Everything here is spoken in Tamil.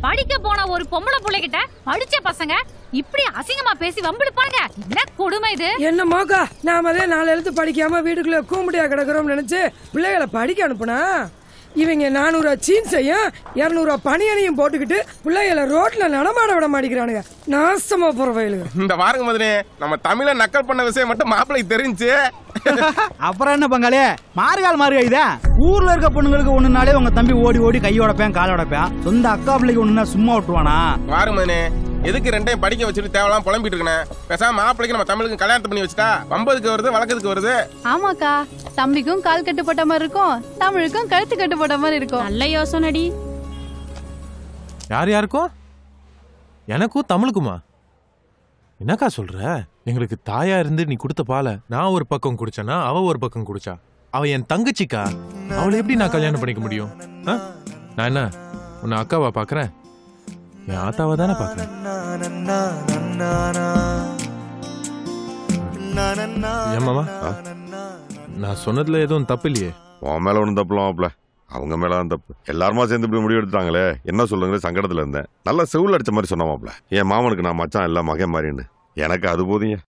படிக்க போன ஒரு பொம்பளை பிள்ளைகிட்ட படிச்ச பசங்க இப்படி அசிங்கமா பேசி வம்பிடுப்பாங்க என்ன கொடுமை இது என்ன மோக்கா நாம நாலு எழுத்து படிக்காம வீட்டுக்குள்ள கூம்படியா கிடக்குறோம்னு நினைச்சு பிள்ளைகளை படிக்க அனுப்புனா இவங்க நானூறு சீன்ஸையும் இரநூறுவா பனியனையும் போட்டுக்கிட்டு பிள்ளைகளை ரோட்ல நடமாட விட மாட்டேங்கிறானுங்க நாசமா போற வயலுங்க இந்த வாருங்க மதுரை நம்ம தமிழை நக்கல் பண்ண விஷயம் மட்டும் மாப்பிள்ளைக்கு தெரிஞ்சு அப்புறம் என்ன பங்காளி மாறுகால் மாறுகா இதா ஊர்ல இருக்க பொண்ணுங்களுக்கு ஒண்ணுனாலே உங்க தம்பி ஓடி ஓடி கை உடைப்பேன் கால் உடைப்பேன் சொந்த அக்கா பிள்ளைக்கு ஒண்ணுனா சும்மா விட்டுருவானா வாருங்க மதுரை எதுக்கு ரெண்டையும் படிக்க வச்சுட்டு தேவலாம் புலம்பிட்டு இருக்கேன் பேசாம மாப்பிள்ளைக்கு நம்ம தமிழுக்கு கல்யாணத்தை பண்ணி வச்சுட்டா வம்பதுக்கு வருது வழக்கத்துக்கு வருது ஆமாக்கா தம்பிக்கும் கால் கட்டுப்பட்ட மாதிரி இருக்கும் தமிழுக்கும் கழுத்து கட்டுப்பட்ட மாதிரி இருக்கும் நல்ல யோசனைடி யார் யாருக்கும் எனக்கும் தமிழுக்குமா என்னக்கா சொல்ற எங்களுக்கு தாயா இருந்து நீ கொடுத்த பாலை நான் ஒரு பக்கம் குடிச்சேனா அவ ஒரு பக்கம் குடிச்சா அவ என் தங்கச்சிக்கா அவளை எப்படி நான் கல்யாணம் பண்ணிக்க முடியும் ஆ? நான் என்ன உன்னை அக்காவா பாக்குறேன் என் ஆத்தாவை தானே பாக்குறேன் ஏமாமா நான் சொன்னதுல எதுவும் தப்பு இல்லையே உன் மேல ஒன்றும் தப்புலாமாப்ல அவங்க மேல தான் தப்பு எல்லாருமா சேர்ந்து இப்படி முடிவு எடுத்தாங்களே என்ன சொல்லுங்க சங்கடத்துல இருந்தேன் நல்லா செவில் அடிச்ச மாதிரி சொன்னாமாப்ல என் மாமனுக்கு நான் மச்சான் இல்ல மகன் மாதிரின்னு எனக்கு அது போதுங்க